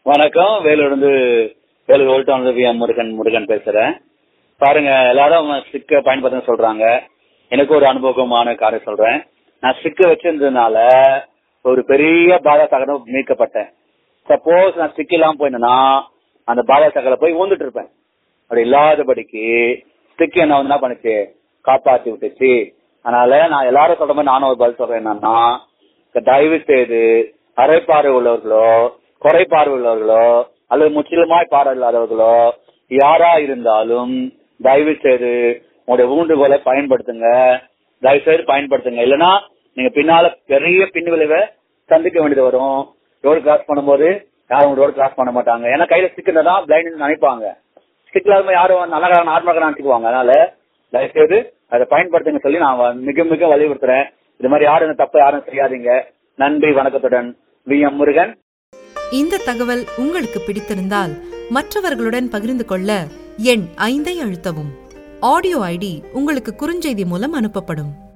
வணக்கம் வேலூர்ந்து வேலூர் ஓல்ட் டவுன்ல வி எம் முருகன் முருகன் பேசுறேன் பாருங்க எல்லாரும் ஸ்டிக்க பயன்படுத்த சொல்றாங்க எனக்கு ஒரு அனுபவமான காரியம் சொல்றேன் நான் ஸ்டிக்க வச்சிருந்ததுனால ஒரு பெரிய பாதா சகடம் மீட்கப்பட்டேன் சப்போஸ் நான் ஸ்டிக் இல்லாம போயிருந்தேன்னா அந்த பாதா சகல போய் ஊந்துட்டு இருப்பேன் அப்படி இல்லாதபடிக்கு ஸ்டிக் என்ன வந்து என்ன பண்ணுச்சு காப்பாத்தி விட்டுச்சு அதனால நான் எல்லாரும் சொல்ற மாதிரி நானும் ஒரு பதில் சொல்றேன் என்னன்னா தயவு செய்து அரைப்பார்வை உள்ளவர்களோ குறைபார்வை உள்ளவர்களோ அல்லது முற்றிலுமாய் பார்வை இல்லாதவர்களோ யாரா இருந்தாலும் தயவு செய்து உங்களுடைய ஊண்டுகோலை பயன்படுத்துங்க தயவு செய்து பயன்படுத்துங்க இல்லைன்னா நீங்க பின்னால பெரிய பின் விளைவை சந்திக்க வேண்டியது வரும் ரோடு கிராஸ் பண்ணும்போது யாரும் ரோடு கிராஸ் பண்ண மாட்டாங்க ஏன்னா கையில ஸ்டிக் தான் பிளைண்ட் நினைப்பாங்க ஸ்டிக் இல்லாம யாரும் நல்ல நார்மலாக நினைச்சுக்குவாங்க அதனால தயவு செய்து அதை பயன்படுத்துங்க சொல்லி நான் வ- மிக மிக வலியுறுத்துறேன் இது மாதிரி யாரும் இந்த தப்பை யாரும் செய்யாதீங்க நன்றி வணக்கத்துடன் வி எம் முருகன் இந்த தகவல் உங்களுக்கு பிடித்திருந்தால் மற்றவர்களுடன் பகிர்ந்து கொள்ள எண் ஐந்தை அழுத்தவும் ஆடியோ ஐடி உங்களுக்கு குறுஞ்செய்தி மூலம் அனுப்பப்படும்